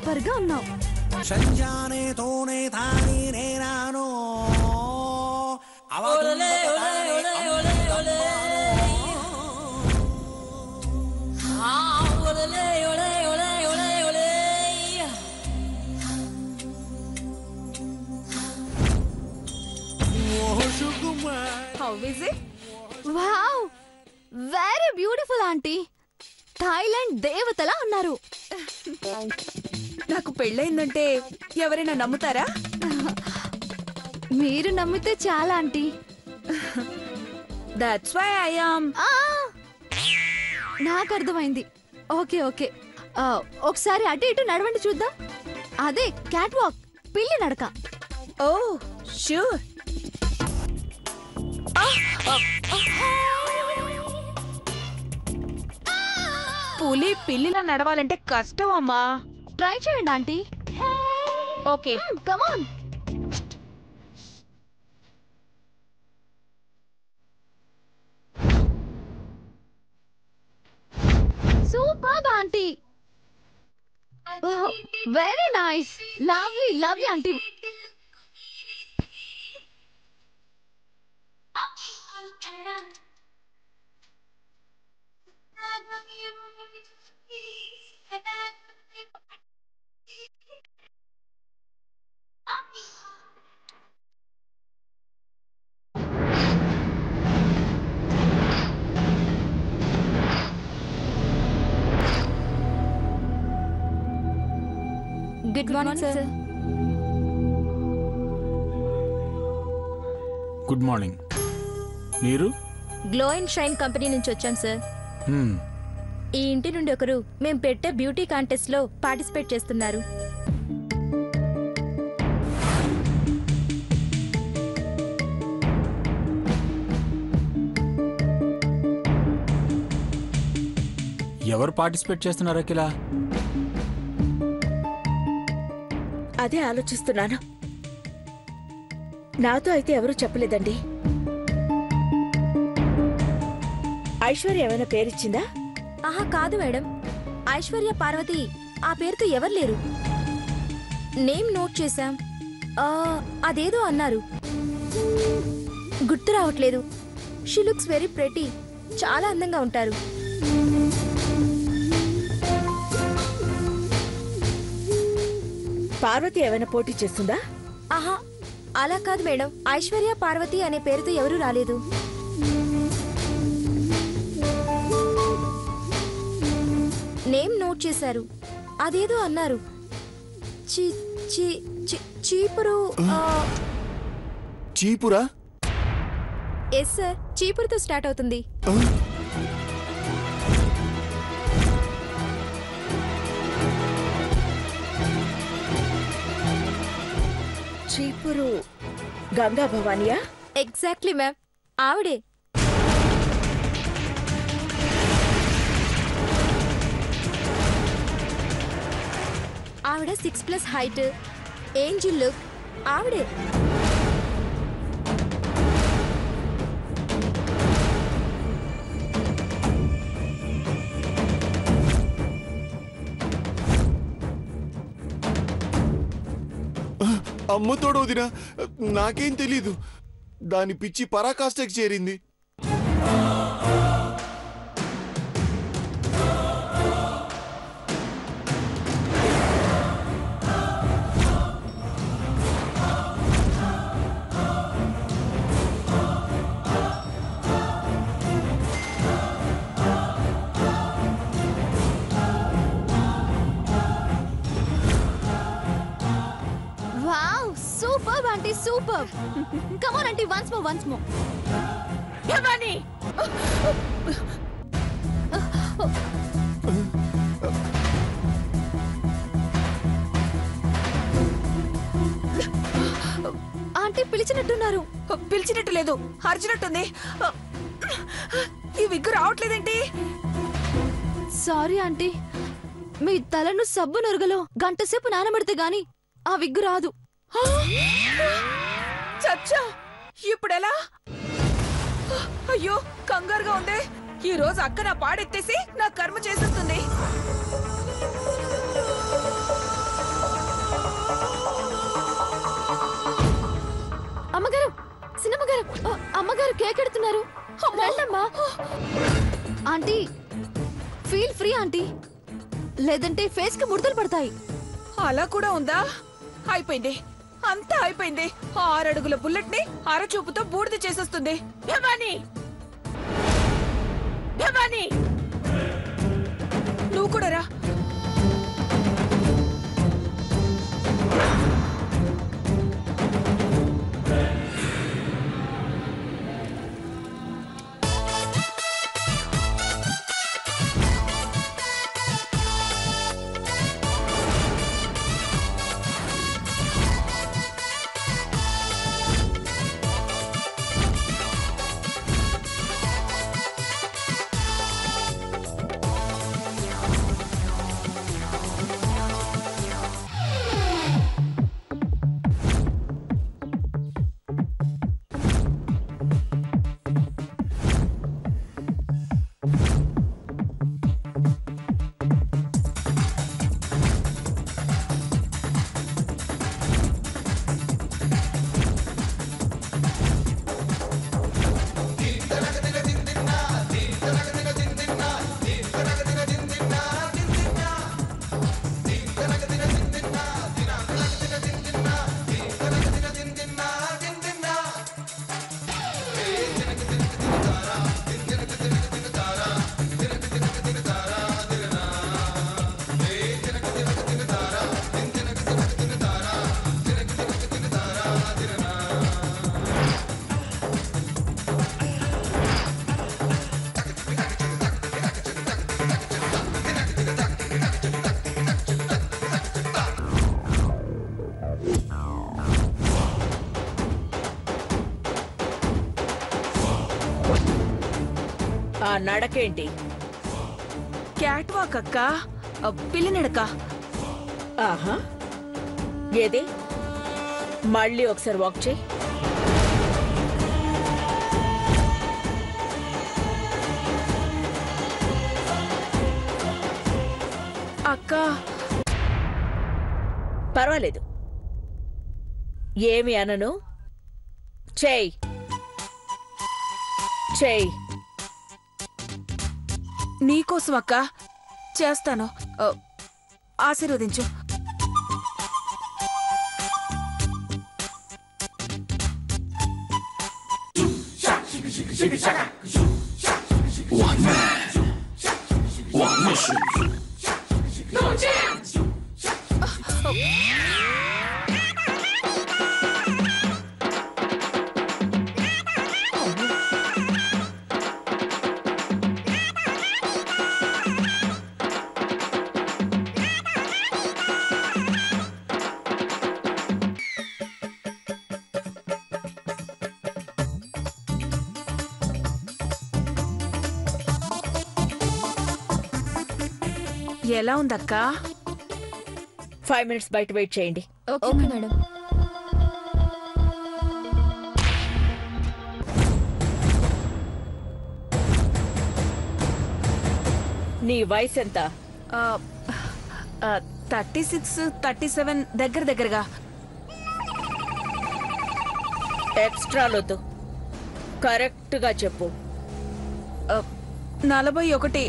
Super గా ఉన్నావు సంజానే తోనే తానే నేనానో అవగుణపతానే అమృతమ్మానో. ఓ Sukumar how is it wow very beautiful aunty Thailand దేవతలా ఉన్నారు నాకు పెళ్ళైందంటే ఎవరైనా నమ్ముతారా మీరు నమ్మితే చాలా aunty that's why I am ఆ, నాకు అర్థమైంది ఓకే ఓకే ఆ, ఒకసారి అటు ఇటు నడవండి చూద్దాం అదే క్యాట్ వాక్ పిల్లి నడక ఓ షూర్ పులి పిల్లిలా నడవాలంటే కష్టం అమ్మా ట్రై చేయండి aunty okay come on super aunty very nice lovely lovely aunty good morning sir good morning మీరు గ్లో అండ్ షైన్ కంపెనీ నుంచి వచ్చాం సార్ హ్మ్, ఈ ఇంటి నుండి ఒకరు మేము పెట్టే బ్యూటీ కాంటెస్ట్ లో పార్టిసిపేట్ చేస్తున్నారు ఎవరు పార్టిసిపేట్ చేస్తున్నారు అఖిల అదే ఆలోచిస్తున్నాను నాతో అయితే ఎవరూ చెప్పలేదండి ఐశ్వర్య ఏమైనా పేరిచ్చిందా ఆహా కాదు మేడం ఐశ్వర్య పార్వతి ఆ పేరుతో ఎవరు లేరు నేమ్ నోట్ చేశాం ఆ, అదేదో అన్నారు గుర్తు రావట్లేదు షీ లుక్స్ వెరీ ప్రెటీ చాలా అందంగా ఉంటారు పార్వతి ఏమైనా పోటీ చేస్తుందా ఆహా అలా కాదు మేడం ఐశ్వర్య పార్వతి అనే పేరుతో ఎవరూ రాలేదు నేమ్ నోట్ చేశారు అదేదో అన్నారు చి చి చి- చీపురు చీపురా ఎస్ సార్ చీపురుతో స్టార్ట్ అవుతుంది చీపురు గంగా భవానియా ఎగ్జాక్ట్లీ మ్యామ్ ఆవిడే ఆవిడ six plus height angel look ఆవిడే అమ్మతోడు వదిన నాకేం తెలీదు దాని పిచ్చి పరాకాష్ఠకి చేరింది wow super aunty super come on aunty once more once more Bhavani aunty పిలిచినట్టున్నారు పిలిచినట్టు లేదు అరిచినట్టుంది ఈ విగ్గు రావట్లేదేంటి సారీ ఆంటీ మీ తలను సబ్బు నొరగలో గంట సేపు నానబడితే గాని ఆ విగ్గు రాదు చచ్చా ఇప్పుడెలా అయ్యో కంగారుగా ఉందే ఈ రోజు అక్క నా పాడెత్తేసి నా కర్మ చేసేస్తుంది అమ్మగారు ఆ, అమ్మగారు కేక్ ఎడుతున్నారు రండమ్మా ఆంటీ ఫీల్ ఫ్రీ ఆంటీ లేదంటే ఫేస్ కి ముడతలు పడతాయి అలా కూడా ఉందా అయిపోయింది అంతా అయిపోయింది ఆరడుగుల బుల్లెట్ ని అరచూపుతో బూడిద చేసేస్తుంది భవానీ భవానీ నువ్వు కూడా రా ఆ నడకేంటి క్యాట్ వాక్ అక్క ఆ, పిల్లి నడక ఆహా ఏది మళ్ళీ ఒకసారి వాక్ చేయి అక్క పర్వాలేదు ఏమి అనను చేయి చేయి నీకోసం అక్క చేస్తాను ఆ, ఆశీర్వదించు ఎలా ఉందక్క ఫైవ్ మినిట్స్ బయట వెయిట్ చేయండి ఓకే మేడం నీ వయసు ఎంత థర్టీ సిక్స్ థర్టీ సెవెన్ దగ్గర దగ్గరగా ఎక్స్ట్రాలొద్దు కరెక్ట్ గా చెప్పు ఆ, నలభై ఒకటి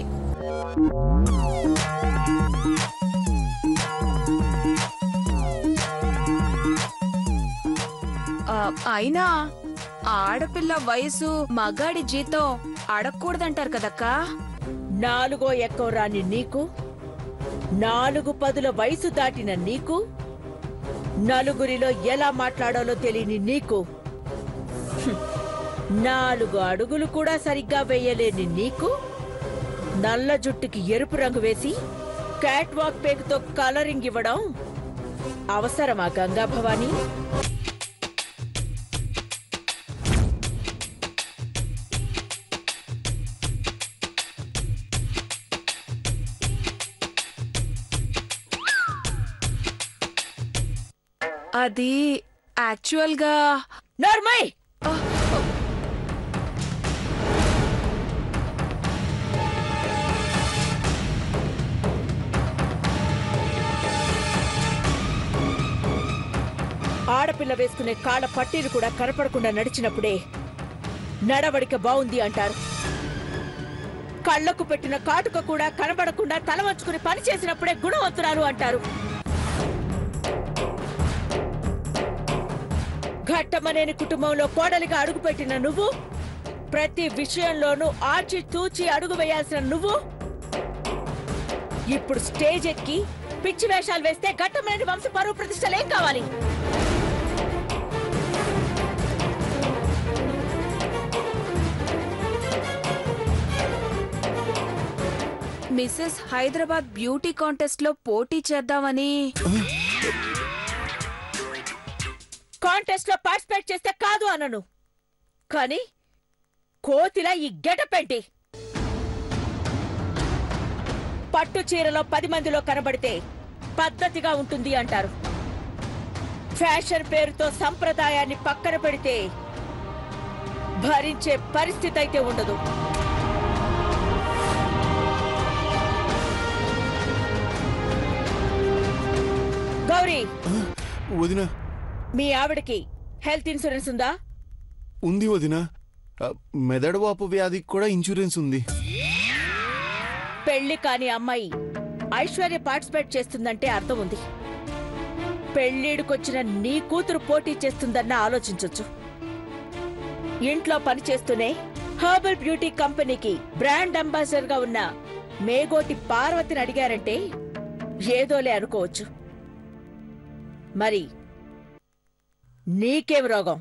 ఆ, అయినా ఆడపిల్ల వయసు మగాడి జీతం అడగకూడదంటారు కదక్కా నాలుగో ఎక్కువ రాని నీకు నాలుగు పదుల వయసు దాటిన నీకు నలుగురిలో ఎలా మాట్లాడాలో తెలియని నీకు హ్మ్. నాలుగు అడుగులు కూడా సరిగ్గా వేయలేని నీకు నల్ల జుట్టుకి ఎరుపు రంగు వేసి క్యాట్ వాక్ పేగుతో కలరింగ్ ఇవ్వడం అవసరమా గంగా భవానీ అది యాక్చువల్గా నార్మల్ ఆడపిల్ల ఆడపిల్ల వేసుకునే కాళ్ళ పట్టీలు కూడా కనపడకుండా నడిచినప్పుడే నడవడిక బాగుంది అంటారు కళ్ళకు పెట్టిన కాటుక కూడా కనబడకుండా తల వంచుకుని పని చేసినప్పుడే గుణవంతురాలు అంటారు ఘట్టమనేని కుటుంబంలో కోడలిగా అడుగుపెట్టిన నువ్వు ప్రతి విషయంలోనూ ఆచి తూచి అడుగు వేయాల్సిన నువ్వు ఇప్పుడు స్టేజ్ ఎక్కి పిచ్చి వేషాలు వేస్తే ఘట్టమనేని వంశ పరువు ప్రతిష్టలేం కావాలి మిస్సెస్ హైదరాబాద్ బ్యూటీ కాంటెస్ట్ లో పోటీ చేద్దామని కాంటెస్ట్ లో పార్టిసిపేట్ చేస్తే కాదు అనను కానీ కోతిలా ఈ గెటప్ ఏంటి పట్టు చీరలో పది మందిలో కనబడితే పద్ధతిగా ఉంటుంది అంటారు ఫ్యాషన్ పేరుతో సంప్రదాయాన్ని పక్కన పెడితే భరించే పరిస్థితి అయితే ఉండదు గౌరీ వదిన మీ ఆవిడకి హెల్త్ ఇన్సూరెన్స్ ఉందా ఉంది వదిన ఆ, మెదడు వాపు వ్యాధికి కూడా ఇన్సూరెన్స్ ఉంది పెళ్లి కాని అమ్మాయి ఐశ్వర్య పార్టిసిపేట్ చేస్తుందంటే అర్థం ఉంది పెళ్లిడికొచ్చిన నీ కూతురు పోటీ చేస్తుందన్న ఆలోచించొచ్చు ఇంట్లో పని చేస్తూనే హర్బల్ బ్యూటీ కంపెనీకి బ్రాండ్ అంబాసిడర్ గా ఉన్న మేగోటి పార్వతిని అడిగారంటే ఏదోలే అనుకోవచ్చు మరి నీకేం రోగం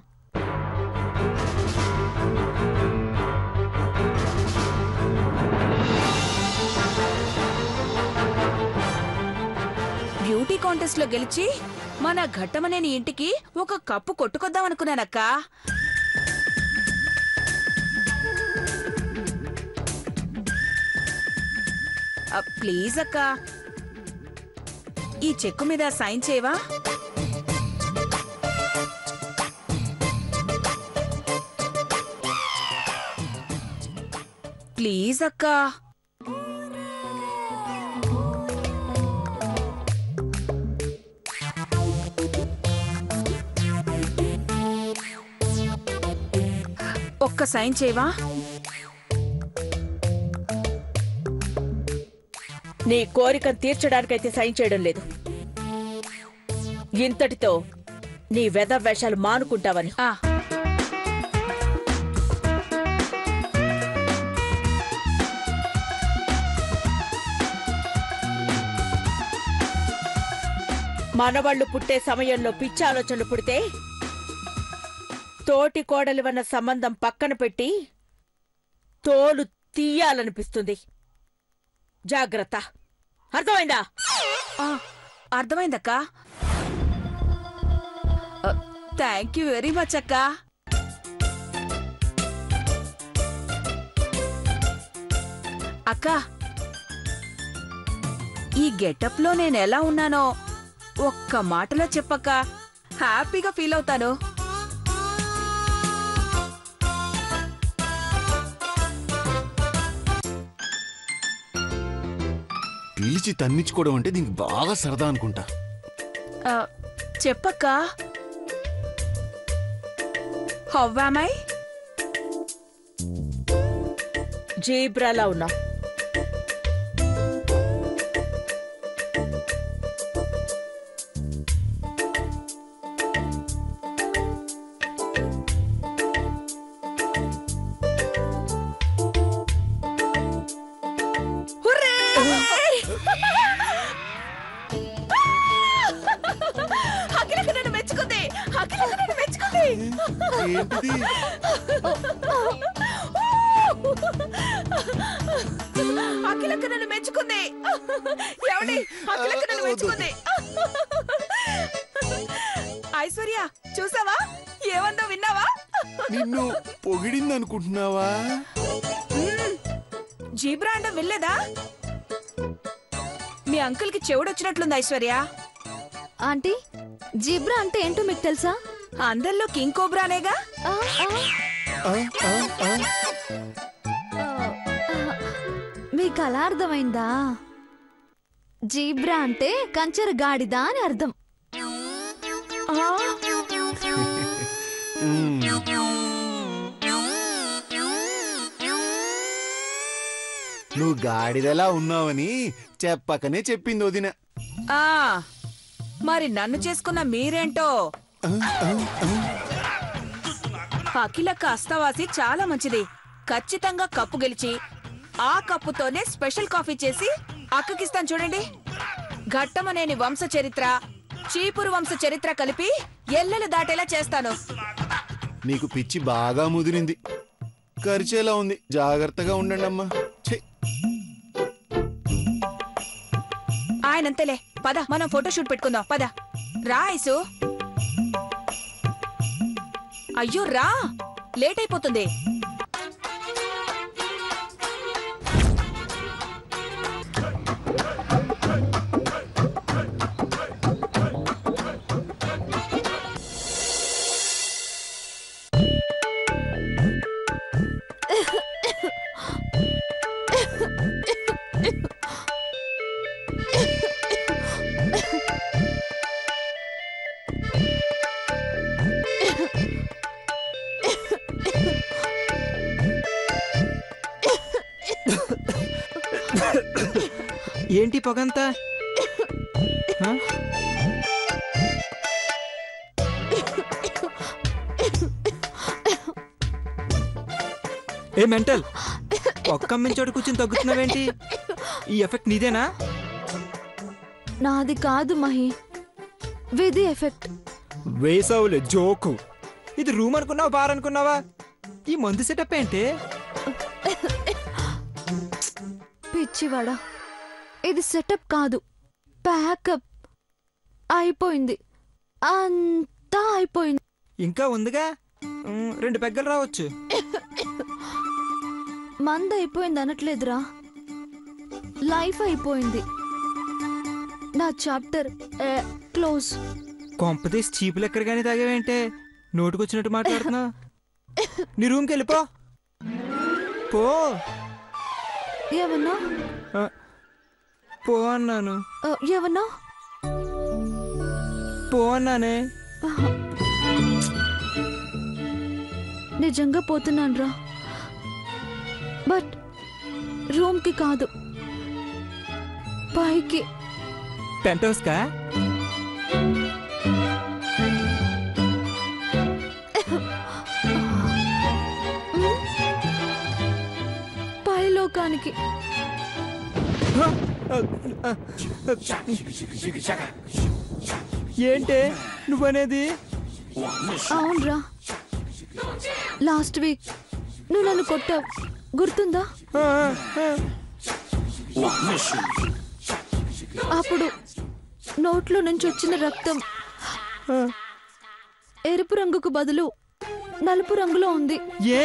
బ్యూటీ కాంటెస్ట్ లో గెలిచి మన ఘట్టమనేని ఇంటికి ఒక కప్పు కొట్టుకొద్దాం అనుకున్నానక్క ఆ, ప్లీజ్ అక్క ఈ చెక్కు మీద సైన్ చేయవా ప్లీజ్ అక్కా ఒక్క సైన్ చేయవా నీ కోరికను తీర్చడానికైతే సైన్ చేయడం లేదు ఇంతటితో నీ వెద వేషాలు మానుకుంటావని ఆ, మనవాళ్లు పుట్టే సమయంలో పిచ్చి ఆలోచనలు పుడితే తోటి కోడలివన్న సంబంధం పక్కన పెట్టి తోలు తీయాలనిపిస్తుంది జాగ్రత్త అర్థమైందా ఆ, అర్థమైందక్క థ్యాంక్ యూ వెరీ మచ్ అక్క అక్క ఈ గెటప్ లో నేను ఎలా ఉన్నానో ఒక్క మాటలో చెప్పక్క హ్యాపీగా ఫీల్ అవుతాను పిలిచి తన్నించుకోవడం అంటే దీనికి బాగా సరదా అనుకుంటా ఆ, చెప్పక్క హవ్వామై జీబ్రాలా ఉన్నా అఖిలక నన్ను మెచ్చుకుంది అఖిలక నన్ను మెచ్చుకుంది ఏంటిది అఖిలక నన్ను మెచ్చుకుంది ఏమండి అఖిలక నన్ను మెచ్చుకుంది ఐశ్వర్య చూసావా ఏమందో విన్నావా నిన్ను పొగిడింది అనుకుంటున్నావా జీబ్రా అండం వెళ్ళేదా మీ అంకుల్ కి చెవుడొచ్చినట్లుంది ఐశ్వర్య ఆంటీ జీబ్రా అంటే ఏంటో మీకు తెలుసా అందరిలో కింగ్ కోబ్రానేగా ఆ, ఆ, ఆ, ఆ, ఆ. ఆ, ఆ. మీకు అలా అర్థమైందా జీబ్రా అంటే కంచర గాడిద అని అర్థం ఆ, నువ్వు గాడిదలా ఉన్నావని చెప్పకనే చెప్పింది వదిన ఆ మరి నన్ను చేసుకున్న మీరేంటో అఖిలక్క అస్తవాసి చాలా మంచిది ఖచ్చితంగా కప్పు గెలిచి ఆ కప్పుతోనే స్పెషల్ కాఫీ చేసి అక్కకిస్తాను చూడండి ఘట్టమనేని వంశ చరిత్ర చీపురు వంశ చరిత్ర కలిపి ఎల్లెలు దాటేలా చేస్తాను నీకు పిచ్చి బాగా ముదిరింది ఖర్చేలా ఉంది జాగ్రత్తగా ఉండండి అమ్మా ఛీ, ఆయనంతలే పద మనం ఫోటోషూట్ పెట్టుకుందాం పద రా ఐసు అయ్యో రా లేట్ అయిపోతుంది ఏంటి పొగంతా హ? ఏ మెంటల్ ఒక్క చోట కూర్చొని తగ్గుతున్నావేంటి ఈ ఎఫెక్ట్ నీదేనా నాది కాదు మహి విధి ఎఫెక్ట్ వేసావులే జోకు ఇది రూమ్ అనుకున్నావా బార్ అనుకున్నావా ఈ మందు సెటప్ ఏంటి పిచ్చివాడా ఇది సెటప్ కాదు ప్యాకప్ అయిపోయింది అంతా అయిపోయింది ఇంకా ఉందిగా ఉమ్, రెండు పెగ్గలు రావచ్చు మంద అయిపోయింది అనట్లేదురా లైఫ్ అయిపోయింది నా చాప్టర్ క్లోజ్ కొంపతీసి చీపులు ఎక్కడ కానీ తాగావేంటే నోటుకొచ్చినట్టు మాట్లాడుతున్నా నీ రూమ్కి వెళ్ళిపో పో ఏమన్నా ఆ, పో అన్నాను ఆ, ఏమన్నా పో అన్నానే నిజంగా పోతున్నానురా బట్ రూమ్కి కాదు పైకి పెంట్ హౌస్కా పైలోకానికి ఏంటే నువ్వనేది అవునరా లాస్ట్ వీక్ నువ్వు నన్ను కొట్టావు గుర్తుందా ఆ, ఆ, అప్పుడు నోట్లో నుంచి వచ్చిన రక్తం ఆ. ఎరుపు రంగుకు బదులు నలుపు రంగులో ఉంది ఏ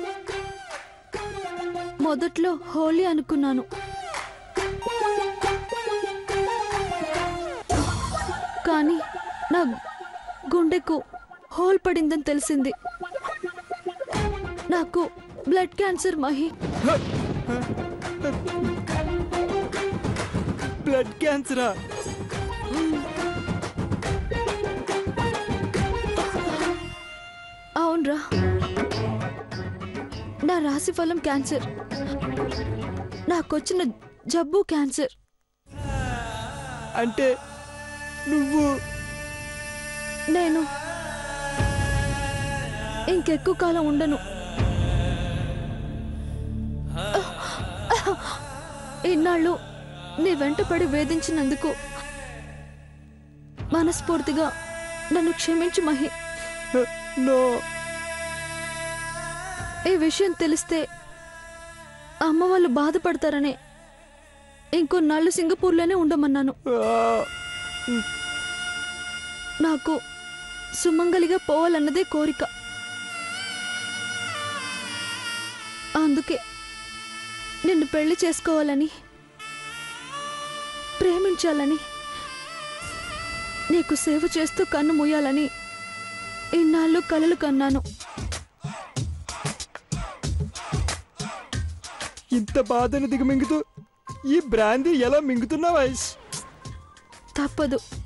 మొదట్లో హోలీ అనుకున్నాను కానీ నా గుండెకు హోల్ పడిందని తెలిసింది నాకు బ్లడ్ క్యాన్సర్ మహి బ్లడ్ క్యాన్సరా అవునరా నా రాశి ఫలం క్యాన్సర్ నాకొచ్చిన జబ్బు క్యాన్సర్ అంటే నువ్వు నేను ఇంకెక్కువ కాలం ఉండను ఇన్నాళ్ళు నీ వెంట పడి వేధించినందుకు మనస్ఫూర్తిగా నన్ను క్షమించు మహి నో ఈ విషయం తెలిస్తే అమ్మ వాళ్ళు బాధపడతారనే ఇంకొన్నాళ్ళు సింగపూర్లోనే ఉండమన్నాను నాకు సుమంగలిగా పోవాలన్నదే కోరిక అందుకే నిన్ను పెళ్లి చేసుకోవాలని ప్రేమించాలని నీకు సేవ చేస్తూ కన్ను మూయాలని ఇన్నాళ్ళు కలలు కన్నాను ఇంత బాధను దిగమింగుతూ ఈ బ్రాందీ ఎలా మింగుతున్నావు ఐస్ తప్పదు